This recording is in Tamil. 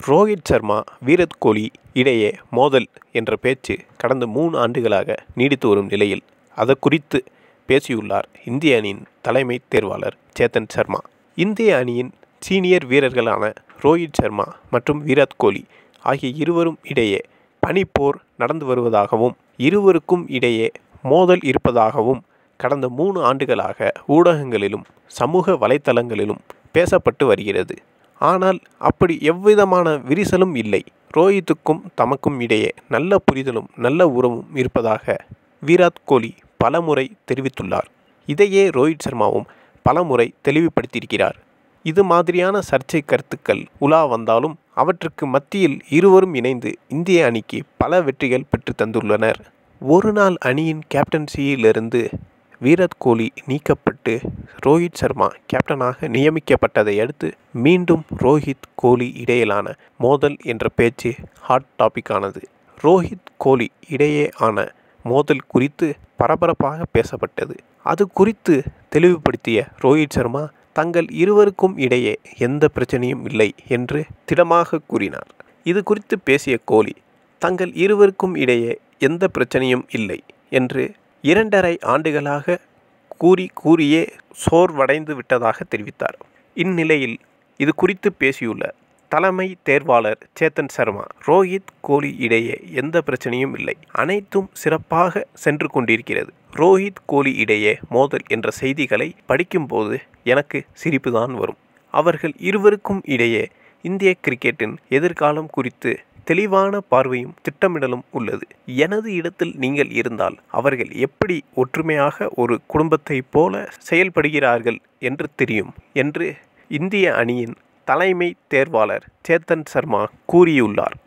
ரோஹித் சர்மா விராட் கோலி இடையே மோதல் என்ற பேச்சு கடந்த மூணு ஆண்டுகளாக நீடித்து வரும் நிலையில் அது குறித்து பேசியுள்ளார் இந்திய அணியின் தலைமை தேர்வாளர் சேத்தன் சர்மா இந்திய அணியின் சீனியர் வீரர்களான ரோஹித் சர்மா மற்றும் விராட் கோலி ஆகிய இருவரும் இடையே பனிப்போர் நடந்து வருவதாகவும் இருவருக்கும் இடையே மோதல் இருப்பதாகவும் கடந்த மூணு ஆண்டுகளாக ஊடகங்களிலும் சமூக வலைத்தளங்களிலும் பேசப்பட்டு வருகிறது ஆனால் அப்படி எவ்விதமான விரிசலும் இல்லை ரோஹித்துக்கும் தமக்கும் இடையே நல்ல புரிதலும் நல்ல உறவும் இருப்பதாக விராட் கோலி பலமுறை தெரிவித்துள்ளார் இதையே ரோஹித் சர்மாவும் பலமுறை தெளிவுபடுத்தியிருக்கிறார் இது மாதிரியான சர்ச்சை கருத்துக்கள் உலா வந்தாலும் அவற்றுக்கு மத்தியில் இருவரும் இணைந்து இந்திய அணிக்கு பல வெற்றிகள் பெற்று தந்துள்ளனர் ஒரு நாள் அணியின் கேப்டன்சியிலிருந்து விராட் கோலி நீக்கப்பட்டு ரோஹித் சர்மா கேப்டனாக நியமிக்கப்பட்டதை அடுத்து மீண்டும் ரோஹித் கோலி இடையிலான மோதல் என்ற பேச்சு ஹாட் டாபிக்கானது ரோஹித் கோலி இடையே ஆன மோதல் குறித்து பரபரப்பாக பேசப்பட்டது அது குறித்து தெளிவுபடுத்திய ரோஹித் சர்மா தங்கள் இருவருக்கும் இடையே எந்த பிரச்சனையும் இல்லை என்று திடமாக கூறினார் இது குறித்து பேசிய கோலி தங்கள் இருவருக்கும் இடையே எந்த பிரச்சனையும் இல்லை என்று இரண்டரை ஆண்டுகளாக கூறி கூறியே சோர்வடைந்து விட்டதாக தெரிவித்தார் இந்நிலையில் இது குறித்து பேசியுள்ள தலைமை தேர்வாளர் சேத்தன் சர்மா ரோஹித் கோலி இடையே எந்த பிரச்சனையும் இல்லை அனைத்தும் சிறப்பாக சென்று கொண்டிருக்கிறது ரோஹித் கோலி இடையே மோதல் என்ற செய்திகளை படிக்கும்போது எனக்கு சிரிப்புதான் வரும் அவர்கள் இருவருக்கும் இடையே இந்திய கிரிக்கெட்டின் எதிர்காலம் குறித்து தெளிவான பார்வையும் திட்டமிடலும் உள்ளது எனது இடத்தில் நீங்கள் இருந்தால் அவர்கள் எப்படி ஒற்றுமையாக ஒரு குடும்பத்தைப் போல செயல்படுகிறார்கள் என்று தெரியும் என்று இந்திய அணியின் தலைமை தேர்வாளர் சேத்தன் சர்மா கூறியுள்ளார்